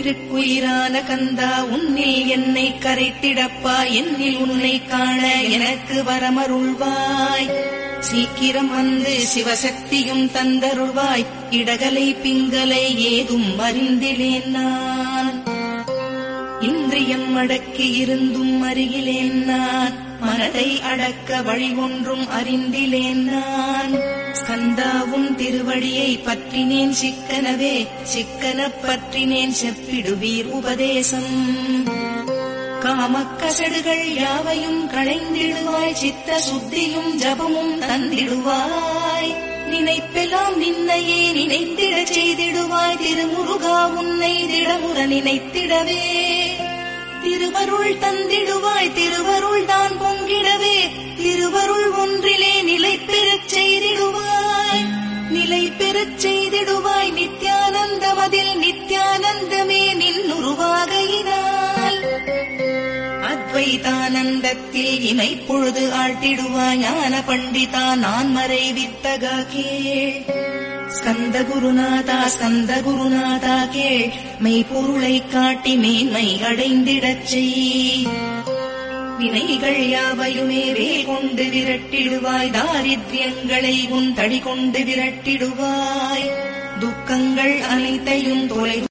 உயிருக்குயிரான கந்தா உன்னில் என்னை கரைத்திடப்பா என்னில் உன்னை காண எனக்கு வரமருள்வாய் சீக்கிரம் வந்து சிவசக்தியும் தந்தருள்வாய் இடகலை பிங்கலை ஏதும் அறிந்திலேன் நான் இன்றியம் அடக்கி இருந்தும் அருகிலேன் நான் மனதை அடக்க வழி ஒன்றும் அறிந்திலேன் நான் ஸ்கந்தாவும் திருவடியை பற்றினேன் சிக்கனவே சிக்கனப் பற்றினேன் செப்பிடுவீர் உபதேசம் காமக்கசடுகள் யாவையும் களைந்திடுவாய் சித்த சுத்தியும் ஜபமும் தந்திடுவாய் நினைப்பெல்லாம் நின்னையே நினைத்திடச் செய்திடுவாய் திருமுருகா உன்னை திடமுற நினைத்திடவே திருவருள் தந்திடுவாய் திருவருள் தான் பொங்கிடவே திருவருள் ஒன்றிலே நிலை பெறச் செய்திடுவாய் நிலை பெறச் செய்திடுவாய் நித்யானந்தமதில் நித்யானந்தமே நின்னுருவாகையினால் அத்வைதானந்தத்தில் இமை பொழுது ஆட்டிடுவாய் ஞான பண்டிதா நான் மறை வித்தகா கேள் ஸ்கந்த குருநாதா ஸ்கந்த குருநாதா கேள் மெய்ப்பொருளை காட்டி மேன்மை அடைந்திடச் செய் வினைகள் யாவையுமே வேல் கொண்டு விரட்டிடுவாய் தாரித்யங்களை உன் தடி கொண்டு விரட்டிடுவாய் துக்கங்கள் அனைத்தையும் தொலை